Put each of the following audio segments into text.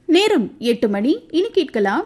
நேரம் எட்டு மணி இனி கேட்கலாம்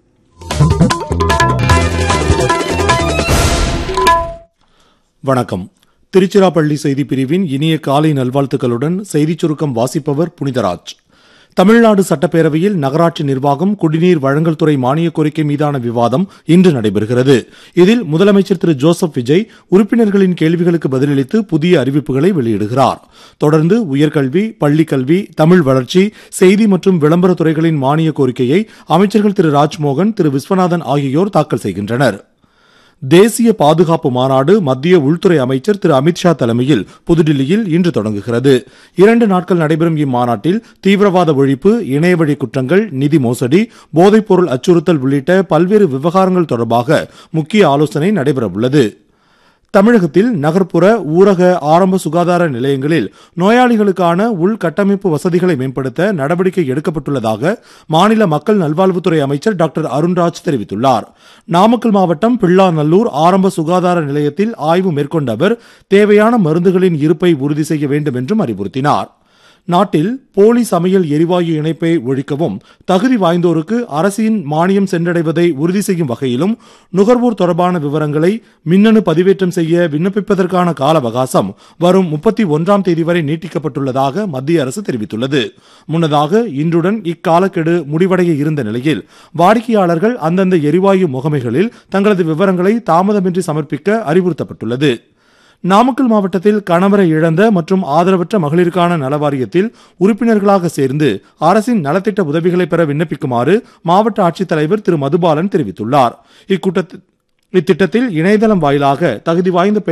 வணக்கம் திருச்சிராப்பள்ளி செய்திப் பிரிவின் இனிய காலை நல்வாழ்த்துக்களுடன் செய்திச் சுருக்கம் வாசிப்பவர் புனிதராஜ் தமிழ்நாடு சட்டப்பேரவையில் நகராட்சி நிர்வாகம் குடிநீர் வழங்கல் துறை மானிய கோரிக்கை மீதான விவாதம் இன்று நடைபெறுகிறது இதில் முதலமைச்சர் திரு ஜோசப் விஜய் உறுப்பினர்களின் கேள்விகளுக்கு பதிலளித்து புதிய அறிவிப்புகளை வெளியிடுகிறார் தொடர்ந்து உயர்கல்வி பள்ளிக்கல்வி தமிழ் வளர்ச்சி செய்தி மற்றும் விளம்பரத் துறைகளின் மானிய கோரிக்கையை அமைச்சர்கள் திரு ராஜ்மோகன் திரு விஸ்வநாதன் ஆகியோர் தாக்கல் செய்கின்றனர் தேசிய பாதுகாப்பு மாநாடு மத்திய உள்துறை அமைச்சர் திரு அமித்ஷா தலைமையில் புதுடில்லியில் இன்று தொடங்குகிறது இரண்டு நாட்கள் நடைபெறும் இம்மாநாட்டில் தீவிரவாத ஒழிப்பு இணையவழி குற்றங்கள் நிதி மோசடி போதைப்பொருள் அச்சுறுத்தல் உள்ளிட்ட பல்வேறு விவகாரங்கள் தொடர்பாக முக்கிய ஆலோசனை நடைபெறவுள்ளது தமிழகத்தில் நகர்ப்புற ஊரக ஆரம்ப சுகாதார நிலையங்களில் நோயாளிகளுக்கான உள்கட்டமைப்பு வசதிகளை மேம்படுத்த நடவடிக்கை எடுக்கப்பட்டுள்ளதாக மாநில மக்கள் நல்வாழ்வுத்துறை அமைச்சர் டாக்டர் அருண்ராஜ் தெரிவித்துள்ளார் நாமக்கல் மாவட்டம் பிள்ளாநல்லூர் ஆரம்ப சுகாதார நிலையத்தில் ஆய்வு மேற்கொண்ட அவர் தேவையான மருந்துகளின் இருப்பை உறுதி செய்ய வேண்டும் என்றும் அறிவுறுத்தினார் நாட்டில் போலி சமையல் எரிவாயு இணைப்பை ஒழிக்கவும் தகுதி வாய்ந்தோருக்கு அரசின் மானியம் சென்றடைவதை உறுதி செய்யும் வகையிலும் நுகர்வோர் தொடர்பான விவரங்களை மின்னணு பதிவேற்றம் செய்ய விண்ணப்பிப்பதற்கான கால அவகாசம் வரும் முப்பத்தி ஒன்றாம் தேதி வரை நீட்டிக்கப்பட்டுள்ளதாக மத்திய அரசு தெரிவித்துள்ளது முன்னதாக இன்றுடன் இக்காலக்கெடு முடிவடைய இருந்த நிலையில் வாடிக்கையாளர்கள் அந்தந்த எரிவாயு முகமைகளில் தங்களது விவரங்களை தாமதமின்றி சமர்ப்பிக்க அறிவுறுத்தப்பட்டுள்ளது நாமக்கல் மாவட்டத்தில் கணவரை இழந்த மற்றும் ஆதரவற்ற மகளிருக்கான நலவாரியத்தில் உறுப்பினர்களாக சேர்ந்து அரசின் நலத்திட்ட உதவிகளை பெற விண்ணப்பிக்குமாறு மாவட்ட ஆட்சித்தலைவர் திரு மதுபாலன் தெரிவித்துள்ளார் இக்கூட்டத்தில் இத்திட்டத்தில் இணையதளம் வாயிலாக தகுதி வாய்ந்த